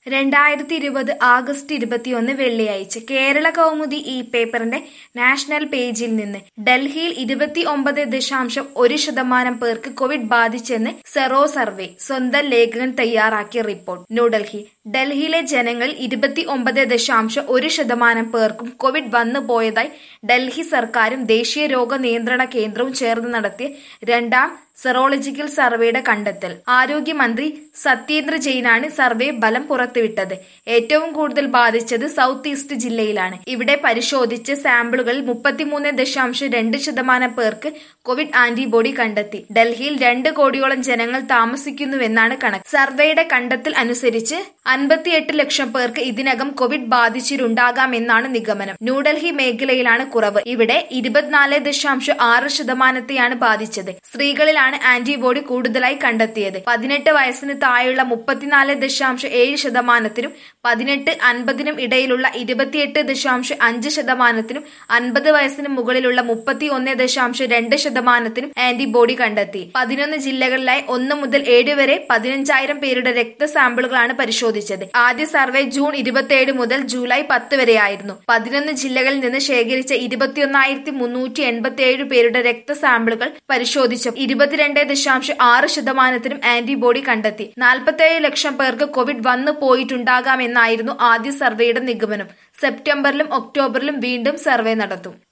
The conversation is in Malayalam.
രണ്ടായിരത്തി ഇരുപത് ആഗസ്റ്റ് ഇരുപത്തിയൊന്ന് വെള്ളിയാഴ്ച കേരള കൗമുദി ഈ പേപ്പറിന്റെ നാഷണൽ പേജിൽ നിന്ന് ഡൽഹിയിൽ ഇരുപത്തി ഒമ്പത് ദശാംശം ഒരു ശതമാനം പേർക്ക് കോവിഡ് ബാധിച്ചെന്ന് സെറോ സർവേ സ്വന്തം ലേഖകൻ തയ്യാറാക്കിയ റിപ്പോർട്ട് ന്യൂഡൽഹി ഡൽഹിയിലെ ജനങ്ങളിൽ ഇരുപത്തി ഒമ്പത് ദശാംശം ഒരു ശതമാനം പേർക്കും കോവിഡ് വന്നു പോയതായി ഡൽഹി സർക്കാരും ദേശീയ രോഗ നിയന്ത്രണ കേന്ദ്രവും ചേർന്ന് നടത്തിയ രണ്ടാം സെറോളജിക്കൽ സർവേയുടെ കണ്ടെത്തൽ ആരോഗ്യമന്ത്രി സത്യേന്ദ്ര ജെയിനാണ് സർവേ ഫലം പുറത്തുവിട്ടത് ഏറ്റവും കൂടുതൽ ബാധിച്ചത് സൗത്ത് ഈസ്റ്റ് ജില്ലയിലാണ് ഇവിടെ പരിശോധിച്ച സാമ്പിളുകളിൽ മുപ്പത്തിമൂന്ന് ദശാംശം രണ്ട് ശതമാനം പേർക്ക് കോവിഡ് ആന്റിബോഡി കണ്ടെത്തി ഡൽഹിയിൽ രണ്ട് കോടിയോളം ജനങ്ങൾ താമസിക്കുന്നുവെന്നാണ് കണക്ക് സർവേയുടെ കണ്ടെത്തൽ അനുസരിച്ച് അൻപത്തിയെട്ട് ലക്ഷം പേർക്ക് ഇതിനകം കോവിഡ് ബാധിച്ചിട്ടുണ്ടാകാമെന്നാണ് നിഗമനം ന്യൂഡൽഹി മേഖലയിലാണ് കുറവ് ഇവിടെ ഇരുപത്തിനാല് ദശാംശം ആറ് ശതമാനത്തെയാണ് ബാധിച്ചത് സ്ത്രീകളിലാണ് ആന്റിബോഡി കൂടുതലായി കണ്ടെത്തിയത് പതിനെട്ട് വയസ്സിന് താഴെയുള്ള മുപ്പത്തിനാല് ദശാംശം ഏഴ് ശതമാനത്തിനും പതിനെട്ട് അൻപതിനും ഇടയിലുള്ള ഇരുപത്തിയെട്ട് ദശാംശം അഞ്ച് ശതമാനത്തിനും അൻപത് വയസ്സിന് മുകളിലുള്ള മുപ്പത്തി ഒന്ന് ദശാംശം രണ്ട് ശതമാനത്തിനും ആന്റിബോഡി കണ്ടെത്തി പതിനൊന്ന് ജില്ലകളിലായി ഒന്ന് മുതൽ ഏഴ് വരെ പതിനഞ്ചായിരം പേരുടെ രക്തസാമ്പിളുകളാണ് പരിശോധിച്ചത് ആദ്യ സർവേ ജൂൺ ഇരുപത്തിയേഴ് മുതൽ ജൂലൈ പത്ത് വരെയായിരുന്നു പതിനൊന്ന് ജില്ലകളിൽ നിന്ന് ശേഖരിച്ച ഇരുപത്തിയൊന്നായിരത്തി മുന്നൂറ്റി എൺപത്തി ഏഴ് പേരുടെ രക്തസാമ്പിളുകൾ പരിശോധിച്ചു ഇരുപത്തിരണ്ട് ദശാംശം ആറ് ശതമാനത്തിനും ആന്റിബോഡി കണ്ടെത്തി നാൽപ്പത്തേഴ് ലക്ഷം പേർക്ക് കോവിഡ് വന്നു പോയിട്ടുണ്ടാകാമെന്നായിരുന്നു ആദ്യ സർവേയുടെ നിഗമനം സെപ്റ്റംബറിലും ഒക്ടോബറിലും വീണ്ടും സർവേ നടത്തും